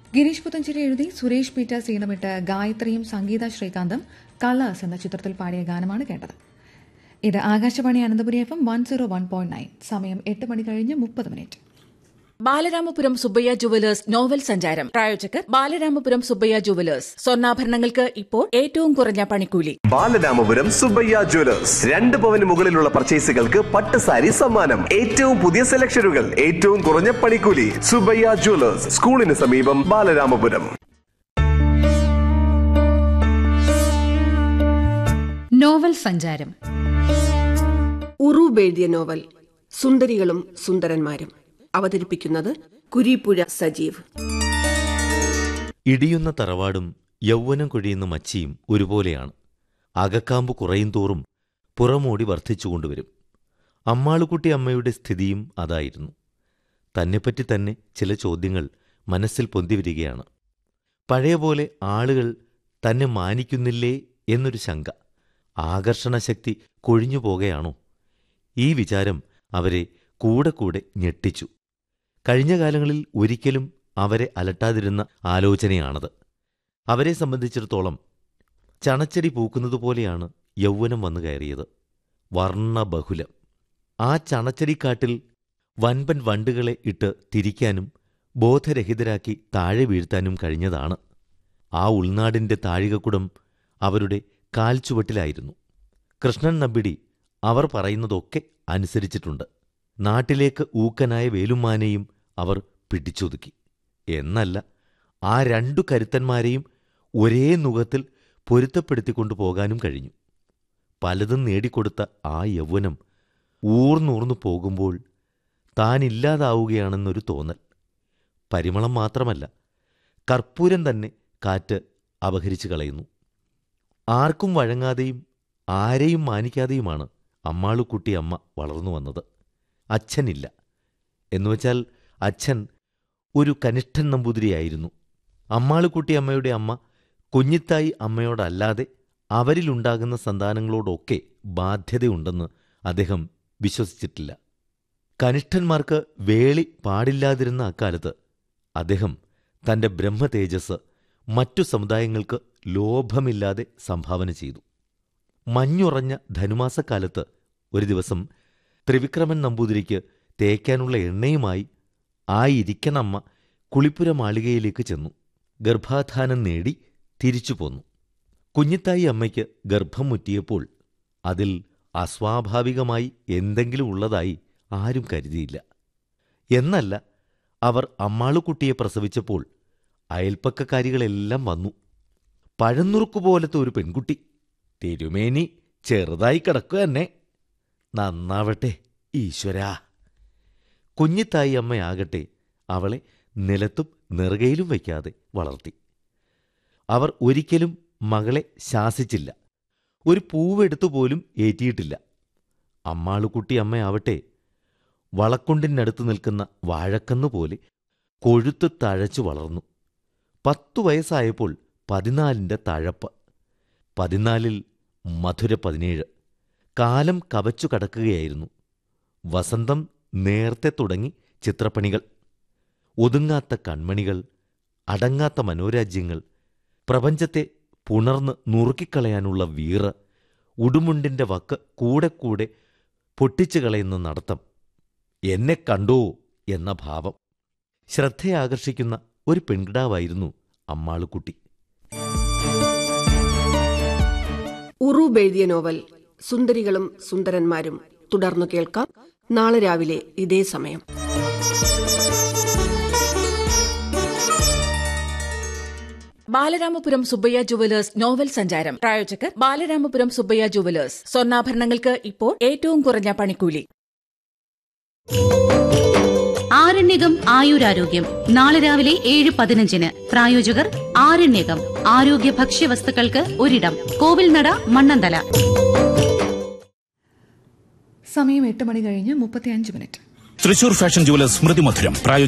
ഗിരീഷ് പുത്തഞ്ചേരി എഴുതി സുരേഷ് പീറ്റർ സീനമിട്ട് ഗായത്രിയും സംഗീത ശ്രീകാന്തും കളേഴ്സ് എന്ന ചിത്രത്തിൽ പാടിയ ഗാനമാണ് കേട്ടത് ഇത് Akashvani Ananthapuri F M one zero one point nine സമയം എട്ട് മണി കഴിഞ്ഞ് മുപ്പത് minute Balaramapuram Subbaiah jewellers novel സഞ്ചാരം പ്രായോജകർ ബാലരാമപുരം സുബ്ബയ്യ ജുവലേഴ്സ് സ്വർണ്ണാഭരണങ്ങൾക്ക് ഇപ്പോൾ ഏറ്റവും കുറഞ്ഞ പണിക്കൂലി ബാലരാമപുരം സുബ്ബയ്യ ജ്വല്ലേഴ്സ് രണ്ട് പവന് മുകളിലുള്ള പർച്ചേസുകൾക്ക് പട്ട് സാരി സമ്മാനം ഏറ്റവും പുതിയ സെലക്ഷനുകൾ ഏറ്റവും കുറഞ്ഞ പണിക്കൂലി സുബ്ബയ്യ ജ്വല്ലേഴ്സ് സ്കൂളിന് സമീപം ബാലരാമപുരം നോവൽ സഞ്ചാരം ഉറൂബ് എഴുതിയ നോവൽ സുന്ദരികളും സുന്ദരന്മാരും അവതരിപ്പിക്കുന്നത് കുരീപ്പുഴ സജീവ് ഇടിയുന്ന തറവാടും യൗവനം കൊഴിയുന്ന മച്ചിയും ഒരുപോലെയാണ് അകക്കാമ്പ് കുറയും തോറും പുറമോടി വർദ്ധിച്ചുകൊണ്ടുവരും അമ്മാളുകുട്ടി അമ്മയുടെ സ്ഥിതിയും അതായിരുന്നു തന്നെപ്പറ്റി തന്നെ ചില ചോദ്യങ്ങൾ മനസ്സിൽ പൊന്തിവരികയാണ് പഴയ പോലെ ആളുകൾ തന്നെ മാനിക്കുന്നില്ലേ എന്നൊരു ശങ്ക ആകർഷണശക്തി കൊഴിഞ്ഞു പോകുകയാണോ ഈ വിചാരം അവരെ കൂടെ കൂടെ ഞെട്ടിച്ചു കഴിഞ്ഞ കാലങ്ങളിൽ ഒരിക്കലും അവരെ അലട്ടാതിരുന്ന ആലോചനയാണത് അവരെ സംബന്ധിച്ചിടത്തോളം ചണച്ചെടി പൂക്കുന്നതുപോലെയാണ് യൗവനം വന്നു കയറിയത് വർണ്ണബഹുലം ആ ചണച്ചെടിക്കാട്ടിൽ വൻപൻ വണ്ടുകളെ ഇട്ട് തിരിക്കാനും ബോധരഹിതരാക്കി താഴെ വീഴ്ത്താനും കഴിഞ്ഞതാണ് ആ ഉൾനാടിന്റെ താഴികക്കുടം അവരുടെ കാൽച്ചുവട്ടിലായിരുന്നു കൃഷ്ണൻ നമ്പിടി അവർ പറയുന്നതൊക്കെ അനുസരിച്ചിട്ടുണ്ട് നാട്ടിലേക്ക് ഊക്കനായ വേലുമാനെയും അവർ പിടിച്ചൊതുക്കി എന്നല്ല ആ രണ്ടു കരുത്തന്മാരെയും ഒരേ നുഖത്തിൽ പൊരുത്തപ്പെടുത്തിക്കൊണ്ടു പോകാനും കഴിഞ്ഞു പലതും നേടിക്കൊടുത്ത ആ യൗവനം ഊർന്നൂർന്നു പോകുമ്പോൾ താനില്ലാതാവുകയാണെന്നൊരു തോന്നൽ പരിമളം മാത്രമല്ല കർപ്പൂരം തന്നെ കാറ്റ് അപഹരിച്ചു കളയുന്നു ആർക്കും വഴങ്ങാതെയും ആരെയും മാനിക്കാതെയുമാണ് അമ്മാളുക്കുട്ടി അമ്മ വളർന്നു വന്നത് അച്ഛനില്ല എന്നുവെച്ചാൽ അച്ഛൻ ഒരു കനിഷ്ഠൻ നമ്പൂതിരിയായിരുന്നു അമ്മാളുക്കുട്ടി അമ്മയുടെ അമ്മ കുഞ്ഞിത്തായി അമ്മയോടല്ലാതെ അവരിലുണ്ടാകുന്ന സന്താനങ്ങളോടൊക്കെ ബാധ്യതയുണ്ടെന്ന് അദ്ദേഹം വിശ്വസിച്ചിട്ടില്ല കനിഷ്ഠന്മാർക്ക് വേളി പാടില്ലാതിരുന്ന അക്കാലത്ത് അദ്ദേഹം തന്റെ ബ്രഹ്മതേജസ് മറ്റു സമുദായങ്ങൾക്ക് ലോഭമില്ലാതെ സംഭാവന ചെയ്തു മഞ്ഞുറഞ്ഞ ധനുമാസക്കാലത്ത് ഒരു ദിവസം ത്രിവിക്രമൻ നമ്പൂതിരിക്ക് തേക്കാനുള്ള എണ്ണയുമായി ആ ഇരിക്കണമ്മ കുളിപ്പുര മാളികയിലേക്ക് ചെന്നു ഗർഭാധാനം നേടി തിരിച്ചു പോന്നു കുഞ്ഞിത്തായി അമ്മയ്ക്ക് ഗർഭം മുറ്റിയപ്പോൾ അതിൽ അസ്വാഭാവികമായി എന്തെങ്കിലും ഉള്ളതായി ആരും കരുതിയില്ല എന്നല്ല അവർ അമ്മാളുകുട്ടിയെ പ്രസവിച്ചപ്പോൾ അയൽപ്പക്കക്കാരികളെല്ലാം വന്നു പഴന്നുറുക്കു പോലത്തെ ഒരു പെൺകുട്ടി തിരുമേനി ചെറുതായി കിടക്കുക തന്നെ നന്നാവട്ടെ ഈശ്വരാ കുഞ്ഞിത്തായി അമ്മയാകട്ടെ അവളെ നിലത്തും നെറുകയിലും വയ്ക്കാതെ വളർത്തി അവർ ഒരിക്കലും മകളെ ശാസിച്ചില്ല ഒരു പൂവെടുത്തു പോലും ഏറ്റിയിട്ടില്ല അമ്മാളുകുട്ടി അമ്മയാവട്ടെ വളക്കൊണ്ടിനടുത്ത് നിൽക്കുന്ന വാഴക്കന്ന് പോലെ കൊഴുത്ത് തഴച്ചു വളർന്നു പത്തു വയസ്സായപ്പോൾ പതിനാലിൻ്റെ തഴപ്പ് പതിനാലിൽ മധുര പതിനേഴ് കാലം കവച്ചു കടക്കുകയായിരുന്നു വസന്തം നേരത്തെ തുടങ്ങി ചിത്രപ്പണികൾ ഒതുങ്ങാത്ത കൺമണികൾ അടങ്ങാത്ത മനോരാജ്യങ്ങൾ പ്രപഞ്ചത്തെ പുണർന്ന് നുറുക്കിക്കളയാനുള്ള വീറ് ഉടുമുണ്ടിന്റെ വക്ക് കൂടെ കൂടെ പൊട്ടിച്ചു കളയുന്ന നടത്തം എന്നെ കണ്ടോ എന്ന ഭാവം ശ്രദ്ധയാകർഷിക്കുന്ന ഒരു പെൺകിടാവായിരുന്നു അമ്മാളുക്കുട്ടി ഉറൂബ് എഴുതിയ നോവൽ സുന്ദരികളും സുന്ദരന്മാരും തുടർന്നു കേൾക്കാം നാളെ രാവിലെ ഇതേ സമയം ബാലരാമപുരം സുബ്ബയ്യ ജുവലേഴ്സ് നോവൽ സഞ്ചാരം പ്രായോജകർ ബാലരാമപുരം സുബ്ബയ്യ ജുവലേഴ്സ് സ്വർണ്ണാഭരണങ്ങൾക്ക് ഇപ്പോൾ ഏറ്റവും കുറഞ്ഞ പണിക്കൂലി ആരണ്യകം ആയുരാരോഗ്യം നാളെ രാവിലെ ഏഴ് പതിനഞ്ചിന് പ്രായോജകർ ആരണ്യകം ആരോഗ്യ ഭക്ഷ്യവസ്തുക്കൾക്ക് ഒരിടം കോവിൽനട മണ്ണന്തല സമയം എട്ട് മണി കഴിഞ്ഞ് മുപ്പത്തിയഞ്ച് മിനിറ്റ് തൃശൂർ ഫാഷൻ ജുവലേഴ്സ് സ്മൃതി മധുരം പ്രായോജക